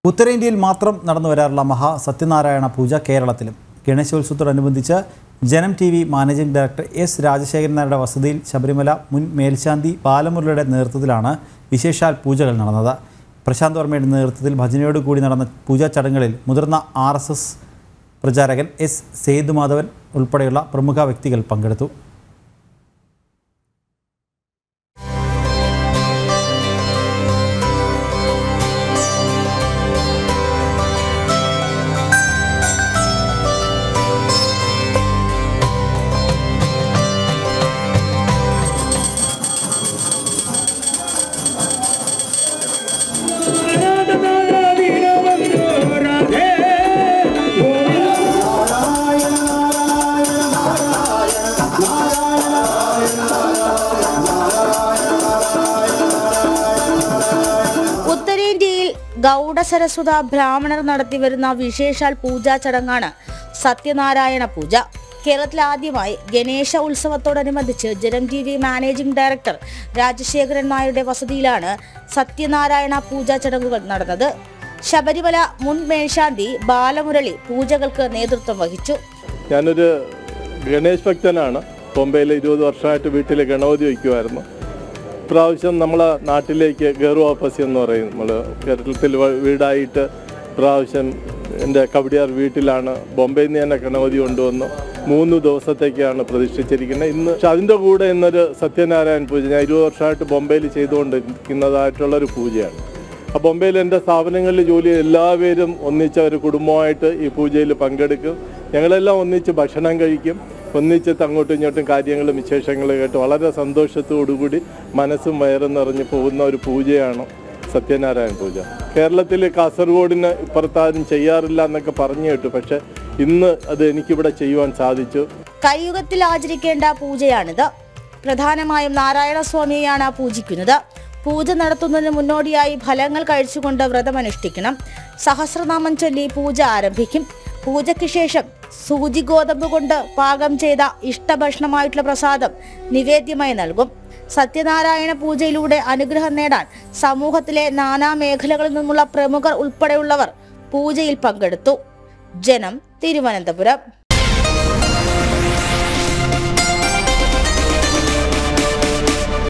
ഉത്തരേന്ത്യയിൽ മാത്രം നടന്നു വരാറുള്ള മഹാ സത്യനാരായണ പൂജ കേരളത്തിലും ഗണേശോത്സവത്തോടനുബന്ധിച്ച് Janam TV managing director S Rajasekharan നായരുടെ വസതിയിൽ ശബരിമല മുൻ മേൽശാന്തി ബാലമുരളിയുടെ നേതൃത്വത്തിലാണ് വിശേഷാൽ പൂജകൾ നടന്നത് പ്രശാന്ത് വർമ്മയുടെ നേതൃത്വത്തിൽ ഭജനയോടുകൂടി നടന്ന പൂജാ ചടങ്ങുകളിൽ മുതിർന്ന ആർ എസ് എസ് പ്രചാരകൻ എസ് സേതുമാധവൻ ഉൾപ്പെടെയുള്ള പ്രമുഖ വ്യക്തികൾ പങ്കെടുത്തു ഉത്തരേന്ത്യയിൽ ഗൗഡസരസ്വത ബ്രാഹ്മണർ നടത്തിവരുന്ന വിശേഷാൽ പൂജാ ചടങ്ങാണ് സത്യനാരായണ പൂജ കേരളത്തിൽ ആദ്യമായി ഗണേശ ഉത്സവത്തോടനുബന്ധിച്ച് Janam TV managing director Rajasekharan നായരുടെ വസതിയിലാണ് സത്യനാരായണ പൂജാ ചടങ്ങുകൾ നടന്നത് ശബരിമല മുൻ മേൽശാന്തി ബാലമുരളി പൂജകൾക്ക് നേതൃത്വം വഹിച്ചു ഞാനൊരു ഗണേശ് ഭക്തനാണ് ബോംബെയിൽ ഇരുപത് വർഷമായിട്ട് വീട്ടിൽ ഗണപതി വയ്ക്കുമായിരുന്നു ഇപ്രാവശ്യം നമ്മളെ നാട്ടിലേക്ക് ഗറു ഓപ്പസി എന്ന് പറയും നമ്മൾ കേരളത്തിൽ വ- വീടായിട്ട് ഇപ്രാവശ്യം എൻ്റെ കവടിയാർ വീട്ടിലാണ് ബോംബെയിൽ നിന്ന് തന്നെ ഗണപതി കൊണ്ടുവന്നു മൂന്ന് ദിവസത്തേക്കാണ് പ്രതിഷ്ഠിച്ചിരിക്കുന്നത് ഇന്ന് പക്ഷെ അതിൻ്റെ കൂടെ ഇന്നൊരു സത്യനാരായണ പൂജ ഞാൻ ഇരുപത് വർഷമായിട്ട് ബോംബെയിൽ ചെയ്തുകൊണ്ടിരിക്കുന്നതായിട്ടുള്ളൊരു പൂജയാണ് ആ ബോംബെയിൽ എൻ്റെ സ്ഥാപനങ്ങളിൽ ജോലി ചെയ്ത എല്ലാവരും ഒന്നിച്ച് ഒരു കുടുംബമായിട്ട് ഈ പൂജയിൽ പങ്കെടുക്കും ഞങ്ങളെല്ലാം ഒന്നിച്ച് ഭക്ഷണം കഴിക്കും ഒന്നിച്ച് അങ്ങോട്ടും ഇങ്ങോട്ടും കാര്യങ്ങളും വിശേഷങ്ങളും കേട്ട് വളരെ സന്തോഷത്തോടുകൂടി മനസ്സും വയറും നിറഞ്ഞ് പോകുന്ന ഒരു പൂജയാണ് സത്യനാരായണ പൂജ കേരളത്തിൽ കാസർഗോഡിന് ഇപ്പുറത്താരും ചെയ്യാറില്ല എന്നൊക്കെ പറഞ്ഞു കേട്ടു പക്ഷെ ഇന്ന് അത് എനിക്കിവിടെ ചെയ്യുവാൻ സാധിച്ചു കൈയുഗത്തിൽ ആചരിക്കേണ്ട പൂജയാണിത് പ്രധാനമായും നാരായണസ്വാമിയെയാണ് പൂജിക്കുന്നത് പൂജ നടത്തുന്നതിന് മുന്നോടിയായി ഫലങ്ങൾ കഴിച്ചുകൊണ്ട് വ്രതമനുഷ്ഠിക്കണം സഹസ്രനാമം ചൊല്ലി പൂജ ആരംഭിക്കും പൂജയ്ക്ക് ശേഷം സൂചി ഗോതമ്പ് കൊണ്ട് പാകം ചെയ്ത ഇഷ്ടഭക്ഷണമായിട്ടുള്ള പ്രസാദം നിവേദ്യമായി നൽകും സത്യനാരായണ പൂജയിലൂടെ അനുഗ്രഹം നേടാൻ സമൂഹത്തിലെ നാനാ മേഖലകളിൽ നിന്നുള്ള പ്രമുഖർ ഉൾപ്പെടെയുള്ളവർ പൂജയിൽ പങ്കെടുത്തു ജനം തിരുവനന്തപുരം